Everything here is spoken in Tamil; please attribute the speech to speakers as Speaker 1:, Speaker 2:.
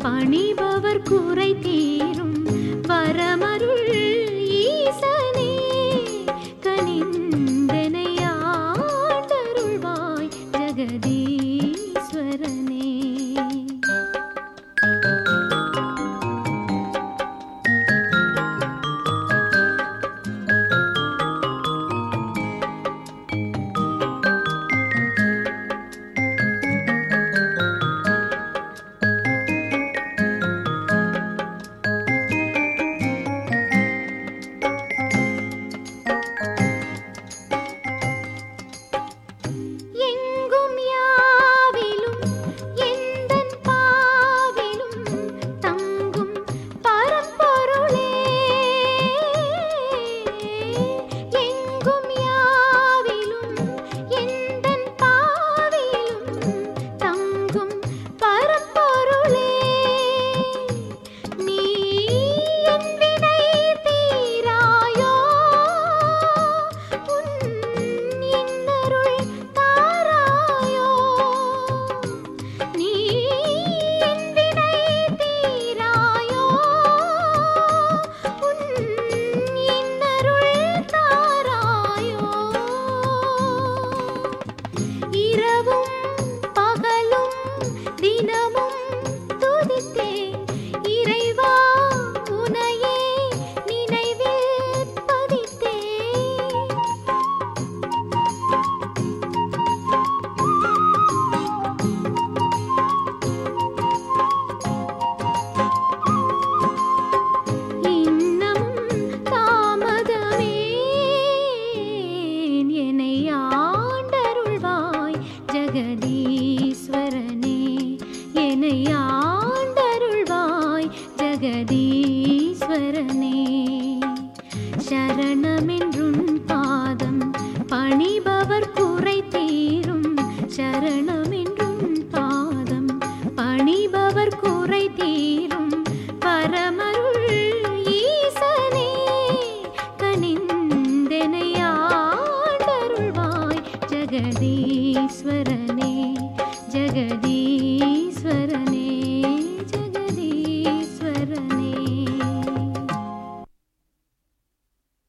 Speaker 1: பணிபவர் குறை தீரும் வரமருள் ஈசனே கனிந்தனை ஆண்டருள்வாய் ஜெகதீஸ்வரனே எங்கும் யாவிலும் எந்தன் பாவிலும் தங்கும் பரம்பொருளே எங்கும் யாவிலும் எந்தன் பாவிலும் தங்கும் பரம்பொருளே நீ என் வினை தீராயோ உன் இன்னருள் தாராயோ நீ என் வினை தீராயோ உன் இன்னருள் தாராயோ இரவும் பகலும் தினமும் துதித்தேன் இறைவா உனையே நினைவில் பதித்தேன் இன்னமும் தாமதமே என்னை ஆண்டருள்வாய் ஜெகதீஸ்வரனே என்னை ஆண்டருள்வாய் ஜெகதீஸ்வரனே சரணமென்றும் பாதம் பணிபவர் குறை தீரும் சரணமென்றும் பாதம் பணிபவர் குறை தீரும் பரமருள் ஈசனே கனிந்தனை ஆண்டருள்வாய் ஜெகதீஸ்வரனே ஜெகதீ